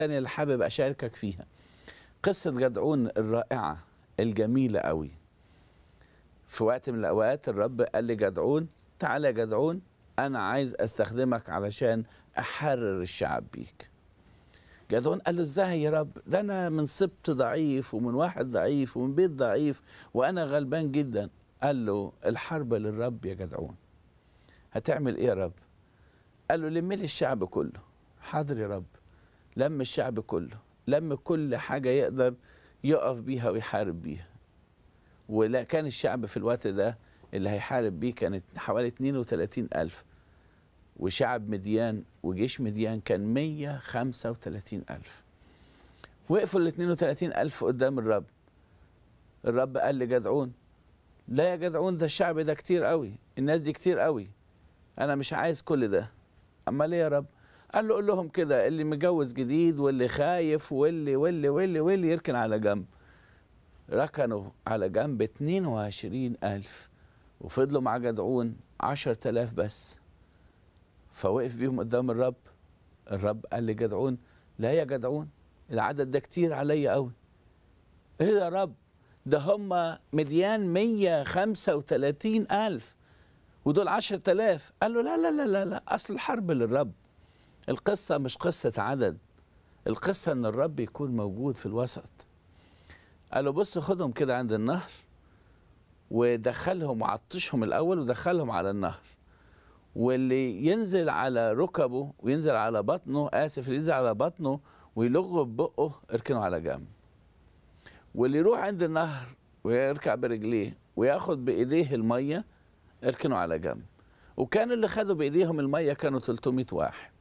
الثانية اللي حابب أشاركك فيها قصة جدعون الرائعة الجميلة قوي في وقت من الأوقات الرب قال لجدعون تعالى يا جدعون أنا عايز أستخدمك علشان أحرر الشعب بيك جدعون قال له ازاي يا رب ده أنا من سبط ضعيف ومن واحد ضعيف ومن بيت ضعيف وأنا غلبان جدا قال له الحرب للرب يا جدعون هتعمل إيه يا رب قال له لم لي الشعب كله حاضر يا رب لم الشعب كله لم كل حاجة يقدر يقف بيها ويحارب بيها ولا كان الشعب في الوقت ده اللي هيحارب بيه كانت حوالي 32 ألف وشعب مديان وجيش مديان كان 135 ألف وقفوا ال 32 ألف قدام الرب الرب قال لجدعون لا يا جدعون ده الشعب ده كتير قوي الناس دي كتير قوي أنا مش عايز كل ده أما ليه يا رب قال له قول لهم كده اللي متجوز جديد واللي خايف واللي واللي واللي واللي يركن على جنب ركنوا على جنب 22 ألف وفضلوا مع جدعون 10000 بس فوقف بيهم قدام الرب الرب قال لجدعون لا يا جدعون العدد ده كتير عليا قوي ايه يا رب ده هم مديان 135 ألف ودول 10000 قال له لا لا لا لا لا أصل الحرب للرب القصة مش قصة عدد القصة إن الرب يكون موجود في الوسط قال له بص خدهم كده عند النهر ودخلهم وعطشهم الأول ودخلهم على النهر واللي ينزل على ركبه وينزل على بطنه آسف اللي ينزل على بطنه ويلغ ببقه اركنه على جنب واللي يروح عند النهر ويركع برجليه وياخد بإيديه المية اركنه على جنب وكان اللي خدوا بإيديهم المية كانوا 300 واحد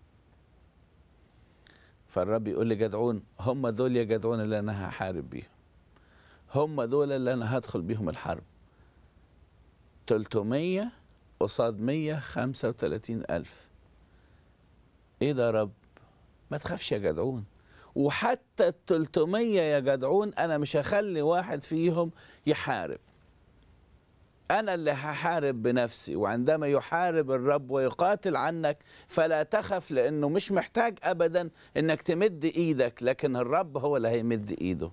فالرب يقول لجدعون هم دول يا جدعون اللي انا هحارب بيهم هم دول اللي انا هدخل بيهم الحرب 300 قصاد 135 ألف ايه ده يا رب ما تخافش يا جدعون وحتى ال 300 يا جدعون انا مش هخلي واحد فيهم يحارب أنا اللي هحارب بنفسي وعندما يحارب الرب ويقاتل عنك فلا تخف لأنه مش محتاج أبدا أنك تمد إيدك لكن الرب هو اللي هيمد إيده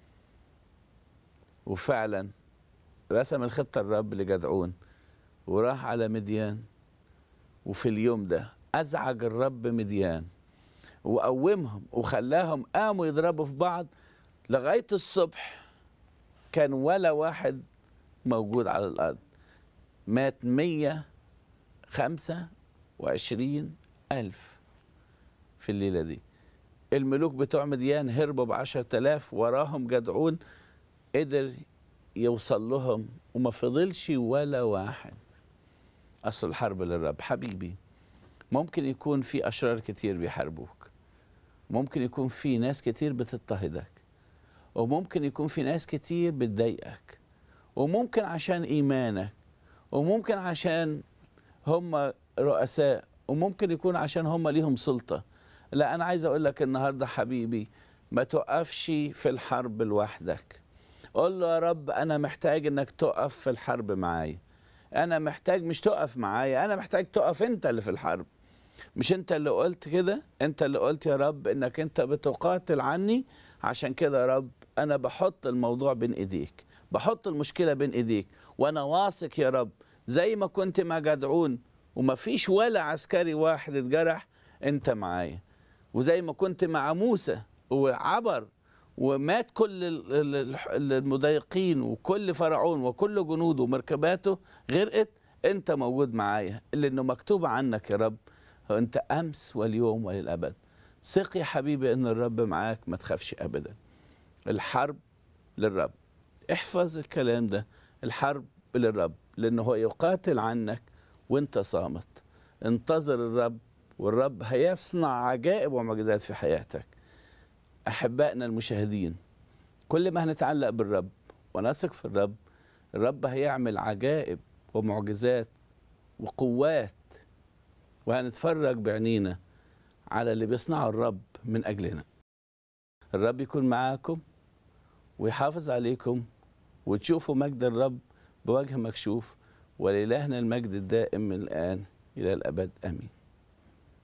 وفعلا رسم الخطة الرب لجدعون وراح على مديان وفي اليوم ده أزعج الرب مديان وقومهم وخلاهم قاموا يضربوا في بعض لغاية الصبح كان ولا واحد موجود على الأرض مات مية خمسة وعشرين ألف في الليلة دي الملوك بتوع مديان هربوا بعشر تلاف وراهم جدعون قدر يوصل لهم وما فضلش ولا واحد أصل الحرب للرب حبيبي ممكن يكون في أشرار كتير بيحاربوك ممكن يكون في ناس كتير بتضطهدك وممكن يكون في ناس كتير بتضايقك وممكن عشان ايمانك وممكن عشان هم رؤساء وممكن يكون عشان هم ليهم سلطه لا انا عايز اقول لك النهارده حبيبي ما تقفش في الحرب لوحدك قول له يا رب انا محتاج انك تقف في الحرب معايا انا محتاج مش تقف معايا انا محتاج تقف انت اللي في الحرب مش انت اللي قلت كده انت اللي قلت يا رب انك انت بتقاتل عني عشان كده يا رب انا بحط الموضوع بين ايديك بحط المشكله بين ايديك وانا واثق يا رب زي ما كنت مع جدعون وما فيش ولا عسكري واحد اتجرح انت معايا وزي ما كنت مع موسى وعبر ومات كل المضايقين وكل فرعون وكل جنوده ومركباته غرقت انت موجود معايا لانه مكتوب عنك يا رب انت امس واليوم وللابد ثق يا حبيبي ان الرب معاك ما تخافش ابدا الحرب للرب احفظ الكلام ده الحرب للرب لانه هو يقاتل عنك وانت صامت انتظر الرب والرب هيصنع عجائب ومعجزات في حياتك احبائنا المشاهدين كل ما هنتعلق بالرب ونثق في الرب الرب هيعمل عجائب ومعجزات وقوات وهنتفرج بعينينا على اللي بيصنعه الرب من اجلنا الرب يكون معاكم ويحافظ عليكم وتشوفوا مجد الرب بوجه مكشوف ولإلهنا المجد الدائم من الآن إلى الأبد آمين